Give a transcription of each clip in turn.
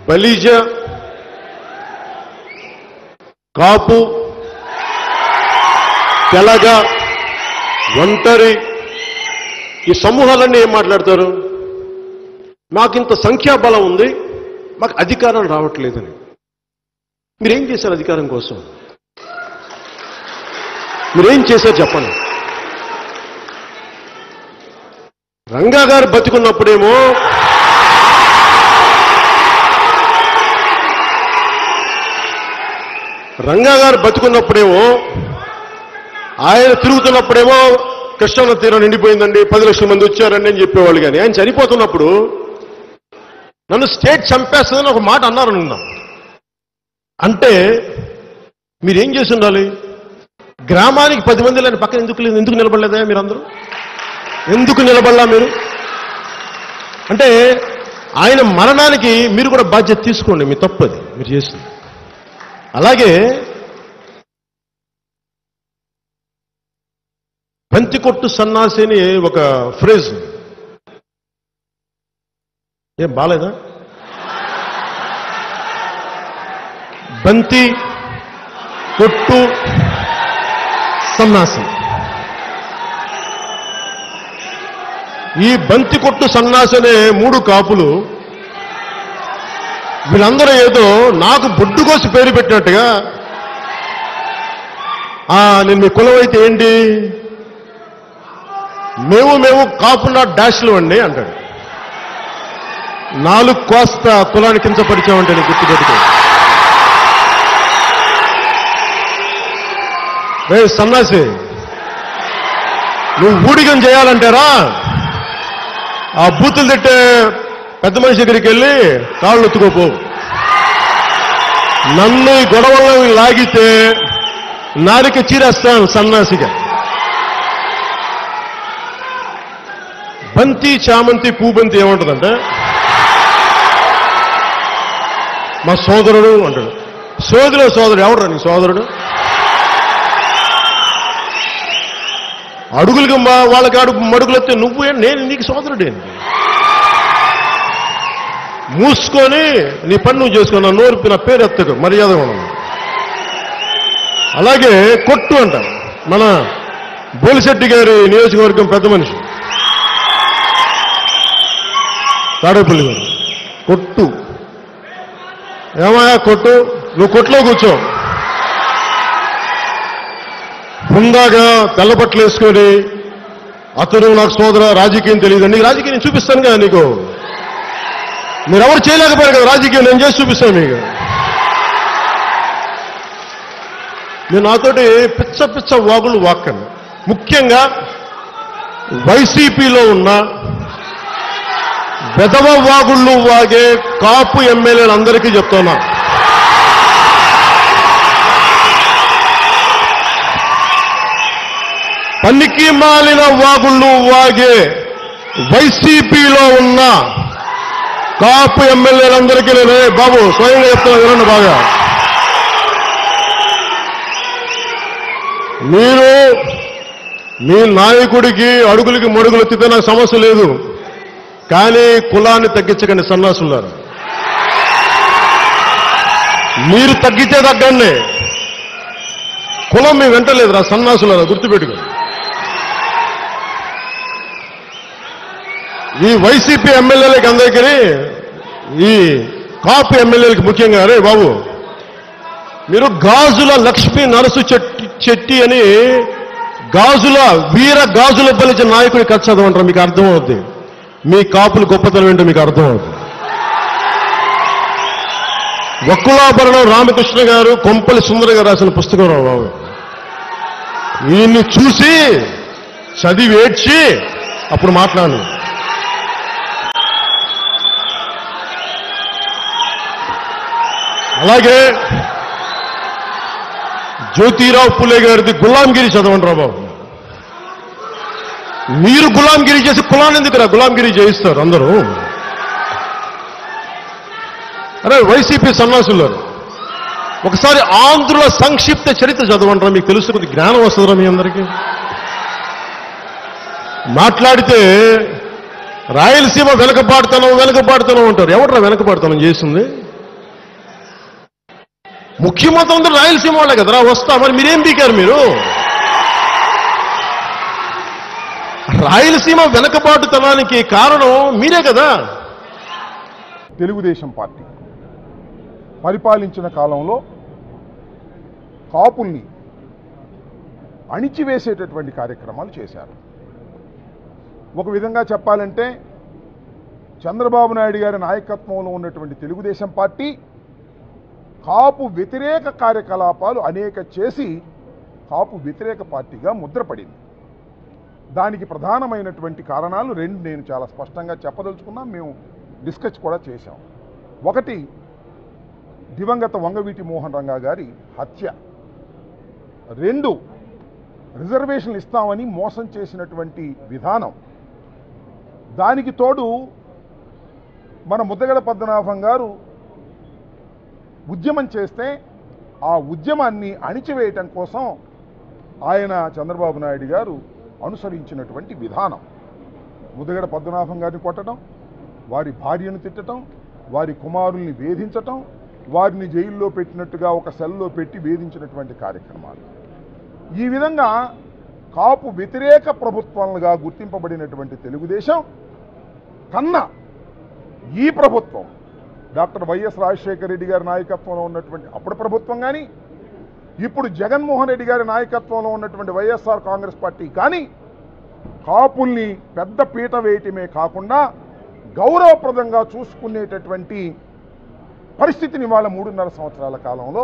బలిజ కాపు తెలగ ఒంటరి ఈ సమూహాలన్నీ ఏం మాట్లాడతారు మాకింత సంఖ్యాబలం ఉంది మాకు అధికారం రావట్లేదని మీరేం చేశారు అధికారం కోసం మీరేం చేశారు చెప్పండి రంగా గారు బతికున్నప్పుడేమో రంగా గారు బతుకున్నప్పుడేమో ఆయన తిరుగుతున్నప్పుడేమో కృష్ణన్న తీరం నిండిపోయిందండి పది లక్షల మంది వచ్చారండి అని చెప్పేవాళ్ళు కానీ ఆయన చనిపోతున్నప్పుడు నన్ను స్టేట్ చంపేస్తుందని ఒక మాట అన్నారు అనుకుందాం అంటే మీరేం చేసి ఉండాలి గ్రామానికి పది మంది లేని పక్కన ఎందుకు లేదు ఎందుకు నిలబడలేదా మీరందరూ ఎందుకు నిలబడలా మీరు అంటే ఆయన మరణానికి మీరు కూడా బాధ్యత తీసుకోండి మీ తప్పది మీరు చేసింది అలాగే బంతికొట్టు సన్నాసి అని ఒక ఫ్రేజ్ ఏం బాలేదా బంతి కొట్టు సన్నాసి ఈ బంతి కొట్టు సన్నాసి అనే మూడు కాపులు వీళ్ళందరూ ఏదో నాకు బొడ్డు కోసి పేరు పెట్టినట్టుగా ఆ నేను మీ కులం అయితే ఏంటి మేము మేము కాపున్న డాష్లు అండి అంటాడు నాలుగు కోస్త కులాన్ని కించపరిచామంటే నీకు గుర్తుపెట్టుకో రే సన్నాసి నువ్వు ఊడిగం చేయాలంటారా ఆ బూతులు తిట్టే పెద్ద మనిషి దగ్గరికి వెళ్ళి కాళ్ళు ఎత్తుకోపో నన్ను ఈ గొడవల్లో లాగితే నారిక చీరేస్తాను సన్నాసిగా బంతి చామంతి పూబంతి ఏమంటుందంటే మా సోదరుడు అంటాడు సోదరుడు సోదరుడు ఎవడు నీ సోదరుడు అడుగులకి మా వాళ్ళకి అడుగు మడుగులెత్తే నువ్వు ఏం- నేను నీకు సోదరుడేంటి మూసుకొని నీ పని నువ్వు చేసుకో నా నోరు నా పేరు ఎత్తడు మర్యాద ఉండదు అలాగే కొట్టు అంట మన బోలిశెట్టి గారి నియోజకవర్గం పెద్ద మనిషి తాడేపల్లి గారు కొట్టు ఏమయ్యా కొట్టు నువ్వు కొట్లో కూర్చో హుందాగా తెల్లబట్టలు వేసుకొని అతను నాకు సోదర రాజకీయం తెలియదు నీకు రాజకీయం నేను చూపిస్తాను కదా నీకు మీరెవరు చేయలేకపోయారు కదా రాజకీయం నేను చేసి చూపిస్తాను మీకు నేను నాతోటి పిచ్చ పిచ్చ వాగులు వాక్కను ముఖ్యంగా వైసీపీలో ఉన్న వెధవ వాగుళ్ళు వాగే కాపు ఎమ్మెల్యేలు అందరికీ చెప్తున్నా పనికి మాలిన వాగుళ్ళు వాగే వైసీపీలో ఉన్న కాపు ఎమ్మెల్యేలందరికీ నేను "ఏ బాబు స్వయంగా చెప్తున్నా వినండి బాగా మీరు మీ నాయకుడికి అడుగులకి మడుగులు ఎత్తితే నాకు సమస్య లేదు కానీ కులాన్ని తగ్గించకండి సన్నాసులారు మీరు తగ్గితే తగ్గండి కులం మీ వెంటలేదు రా సన్నాసులారా గుర్తుపెట్టుకో ఈ వైసీపీ ఎమ్మెల్యేలకి అందరికీ ఈ కాపు ఎమ్మెల్యేలకి ముఖ్యంగా రే బాబు మీరు గాజుల లక్ష్మీ నరసు చెట్టి చెట్టి అని గాజుల వీర గాజుల బలిచిన నాయకుడి కథ చదవంటారు మీకు అర్థమవుద్ది మీ కాపులు గొప్పతనం ఏంటో మీకు అర్థమవుతుంది వక్కులాభరణం రామకృష్ణ గారు కొంపలి సుందర గారు రాసిన పుస్తకం రా బాబు ఈయన్ని చూసి చదివి ఏడ్చి అప్పుడు మాట్లాడు అలాగే జ్యోతిరావు పులే గారిది గులాంగిరి చదవండి రా బాబు మీరు గులాంగిరి చేసి కులాన్ని ఎందుకురా గులాంగిరి చేయిస్తారు అందరూ అరే వైసీపీ సన్నాసులు ఒకసారి ఆంధ్రుల సంక్షిప్త చరిత్ర చదవంటారా మీకు తెలుసు కొద్ది జ్ఞానం వస్తుందిరా మీ అందరికీ మాట్లాడితే రాయలసీమ వెనకబాటుతనం వెనకబాటుతనం అంటారు ఎవడరా వెనకబాటుతనం చేసింది ముఖ్యమంత్రి అందరూ రాయలసీమ వాళ్ళే కదరా వస్తా మరి మీరేం పీకారు మీరు రాయలసీమ వెనకబాటుతనానికి కారణం మీరే కదా తెలుగుదేశం పార్టీ పరిపాలించిన కాలంలో కాపుల్ని అణిచివేసేటటువంటి కార్యక్రమాలు చేశారు ఒక విధంగా చెప్పాలంటే చంద్రబాబు నాయుడు గారి నాయకత్వంలో ఉన్నటువంటి తెలుగుదేశం పార్టీ కాపు వ్యతిరేక కార్యకలాపాలు అనేక చేసి కాపు వ్యతిరేక పార్టీగా ముద్రపడింది దానికి ప్రధానమైనటువంటి కారణాలు రెండు నేను చాలా స్పష్టంగా చెప్పదలుచుకున్నా మేము డిస్కస్ కూడా చేశాం ఒకటి దివంగత వంగవీటి మోహన్ రంగా గారి హత్య రెండు రిజర్వేషన్లు ఇస్తామని మోసం చేసినటువంటి విధానం దానికి తోడు మన ముద్దగడ పద్మనాభం గారు ఉద్యమం చేస్తే ఆ ఉద్యమాన్ని అణిచివేయటం కోసం ఆయన చంద్రబాబు నాయుడు గారు అనుసరించినటువంటి విధానం ముద్దగడ పద్మనాభం గారిని కొట్టడం వారి భార్యను తిట్టడం వారి కుమారుల్ని వేధించటం వారిని జైల్లో పెట్టినట్టుగా ఒక సెల్లో పెట్టి వేధించినటువంటి కార్యక్రమాలు ఈ విధంగా కాపు వ్యతిరేక ప్రభుత్వాలుగా గుర్తింపబడినటువంటి తెలుగుదేశం కన్నా ఈ ప్రభుత్వం డాక్టర్ వైఎస్ రాజశేఖర రెడ్డి గారి నాయకత్వంలో ఉన్నటువంటి అప్పుడు ప్రభుత్వం కానీ ఇప్పుడు జగన్మోహన్ రెడ్డి గారి నాయకత్వంలో ఉన్నటువంటి వైఎస్ఆర్ కాంగ్రెస్ పార్టీ కానీ కాపుల్ని పెద్ద పీట వేయటమే కాకుండా గౌరవప్రదంగా చూసుకునేటటువంటి పరిస్థితిని వాళ్ళ మూడున్నర సంవత్సరాల కాలంలో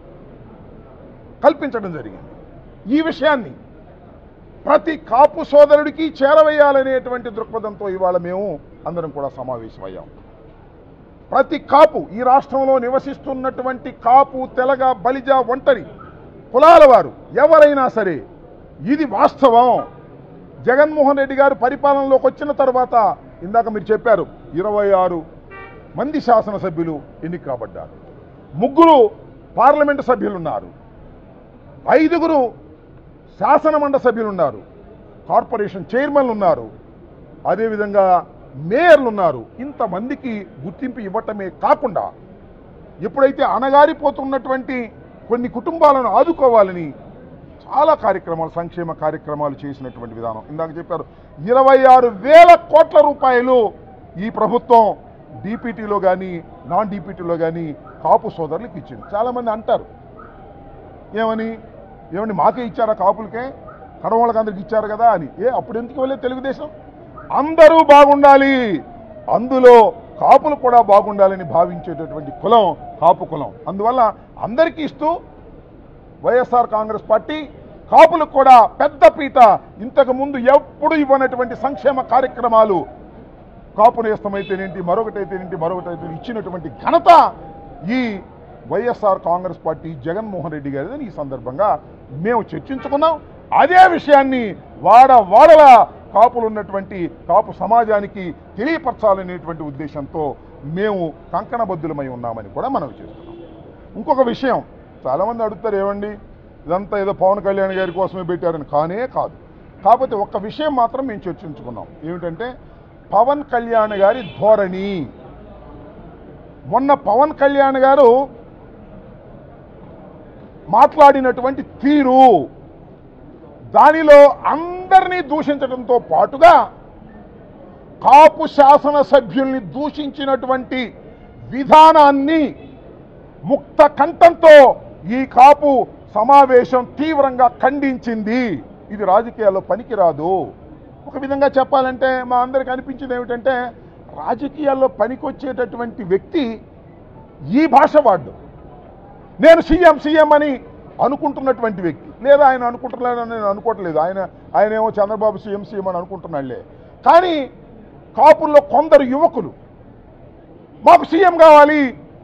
కల్పించడం జరిగింది ఈ విషయాన్ని ప్రతి కాపు సోదరుడికి చేరవేయాలనేటువంటి దృక్పథంతో ఇవాళ మేము అందరం కూడా సమావేశమయ్యాం ప్రతి కాపు ఈ రాష్ట్రంలో నివసిస్తున్నటువంటి కాపు తెలగ బలిజ ఒంటరి కులాల వారు ఎవరైనా సరే ఇది వాస్తవం జగన్మోహన్ రెడ్డి గారు పరిపాలనలోకి వచ్చిన తర్వాత ఇందాక మీరు చెప్పారు ఇరవై ఆరు మంది శాసనసభ్యులు ఎన్నిక కాబడ్డారు ముగ్గురు పార్లమెంటు సభ్యులున్నారు ఐదుగురు శాసనమండ సభ్యులు ఉన్నారు కార్పొరేషన్ చైర్మన్లు ఉన్నారు అదేవిధంగా మేయర్లు ఉన్నారు ఇంతమందికి గుర్తింపు ఇవ్వటమే కాకుండా ఎప్పుడైతే అణగారిపోతున్నటువంటి కొన్ని కుటుంబాలను ఆదుకోవాలని చాలా కార్యక్రమాలు సంక్షేమ కార్యక్రమాలు చేసినటువంటి విధానం ఇందాక చెప్పారు ఇరవై ఆరు వేల కోట్ల రూపాయలు ఈ ప్రభుత్వం డీపీటీలో కానీ నాన్ డీపీటీలో కానీ కాపు సోదరులకు ఇచ్చింది చాలామంది అంటారు ఏమని ఏమని మాకే ఇచ్చారా కాపులకే కడవళ్ళకి అందరికి ఇచ్చారు కదా అని ఏ అప్పుడు ఎందుకు వెళ్ళే తెలుగుదేశం అందరూ బాగుండాలి అందులో కాపులు కూడా బాగుండాలని భావించేటటువంటి కులం కాపు కులం అందువల్ల అందరికీ ఇస్తూ వైఎస్ఆర్ కాంగ్రెస్ పార్టీ కాపులకు కూడా పెద్ద పీట ఇంతకు ముందు ఎప్పుడు ఇవ్వనటువంటి సంక్షేమ కార్యక్రమాలు కాపు నేస్తమైతేనేంటి మరొకటైతేనేంటి మరొకటైతే ఇచ్చినటువంటి ఘనత ఈ YSR Congress party Jaganmohan Reddy గారిదని ఈ సందర్భంగా మేము చర్చించుకున్నాం అదే విషయాన్ని వాడ వాడల కాపులు ఉన్నటువంటి కాపు సమాజానికి తెలియపరచాలనేటువంటి ఉద్దేశంతో మేము కంకణబద్దులమై ఉన్నామని కూడా మనం చేస్తున్నాం ఇంకొక విషయం చాలామంది అడుగుతారు ఏమండి ఇదంతా ఏదో పవన్ కళ్యాణ్ గారి కోసమే పెట్టారని కానే కాదు కాకపోతే ఒక్క విషయం మాత్రం మేము చర్చించుకున్నాం ఏమిటంటే పవన్ కళ్యాణ్ గారి ధోరణి మొన్న పవన్ కళ్యాణ్ గారు మాట్లాడినటువంటి తీరు దానిలో అందరినీ దూషించడంతో పాటుగా కాపు శాసనసభ్యుల్ని దూషించినటువంటి విధానాన్ని ముక్త కంఠంతో ఈ కాపు సమావేశం తీవ్రంగా ఖండించింది ఇది రాజకీయాల్లో పనికిరాదు ఒక విధంగా చెప్పాలంటే మా అందరికి అనిపించింది ఏమిటంటే రాజకీయాల్లో పనికొచ్చేటటువంటి వ్యక్తి ఈ భాష వాడు నేను సీఎం సీఎం అని అనుకుంటున్నటువంటి వ్యక్తి లేదా ఆయన అనుకుంటున్నాడని నేను అనుకోవట్లేదు ఆయన ఆయన ఏమో చంద్రబాబు సీఎం సీఎం అని అనుకుంటున్నాడులే కానీ కాపుల్లో కొందరు యువకులు మాకు సీఎం కావాలి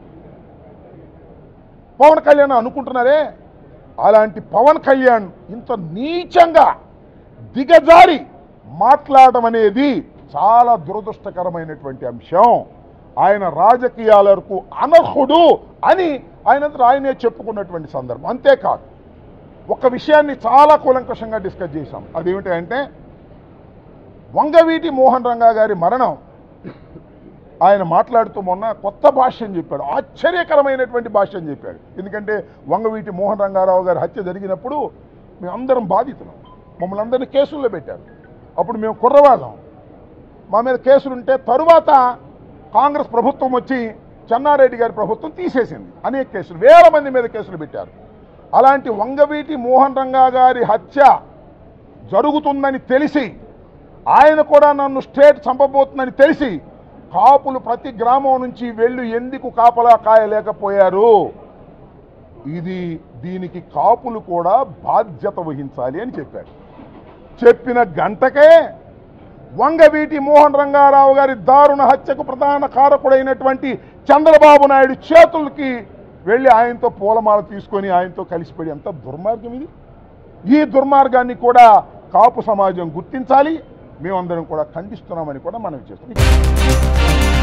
పవన్ కళ్యాణ్ అనుకుంటున్నారే అలాంటి పవన్ కళ్యాణ్ ఇంత నీచంగా దిగజారి మాట్లాడడం అనేది చాలా దురదృష్టకరమైనటువంటి అంశం ఆయన రాజకీయాలకు అనర్హుడు అని ఆయనంతట ఆయనే చెప్పుకున్నటువంటి సందర్భం అంతేకాదు ఒక విషయాన్ని చాలా కూలంకషంగా డిస్కస్ చేశాం అదేమిటంటే వంగవీటి మోహన్ రంగా గారి మరణం ఆయన మాట్లాడుతూ మొన్న కొత్త భాష్యం చెప్పాడు ఆశ్చర్యకరమైనటువంటి భాష్యం చెప్పాడు ఎందుకంటే వంగవీటి మోహన్ రంగారావు గారి హత్య జరిగినప్పుడు మేమందరం బాధితులం మమ్మల్ని అందరినీ కేసుల్లో పెట్టారు అప్పుడు మేము కుర్రవాళ్ళం మా మీద కేసులుంటే తరువాత కాంగ్రెస్ ప్రభుత్వం వచ్చి చెన్నారెడ్డి గారి ప్రభుత్వం తీసేసింది అనేక కేసులు వేల మంది మీద కేసులు పెట్టారు అలాంటి వంగవీటి మోహన్ రంగా గారి హత్య జరుగుతుందని తెలిసి ఆయన కూడా నన్ను స్టేట్ చంపబోతుందని తెలిసి కాపులు ప్రతి గ్రామం నుంచి వెళ్ళి ఎందుకు కాపలా కాయలేకపోయారు ఇది దీనికి కాపులు కూడా బాధ్యత వహించాలి అని చెప్పాడు చెప్పిన గంటకే వంగవీటి మోహన్ రంగారావు గారి దారుణ హత్యకు ప్రధాన కారకుడైనటువంటి చంద్రబాబు నాయుడు చేతులకి వెళ్ళి ఆయనతో పూలమాల తీసుకొని ఆయనతో కలిసిపోయి ఎంత దుర్మార్గం ఇది ఈ దుర్మార్గాన్ని కూడా కాపు సమాజం గుర్తించాలి మేమందరం కూడా ఖండిస్తున్నామని కూడా మనం చేస్తున్నాం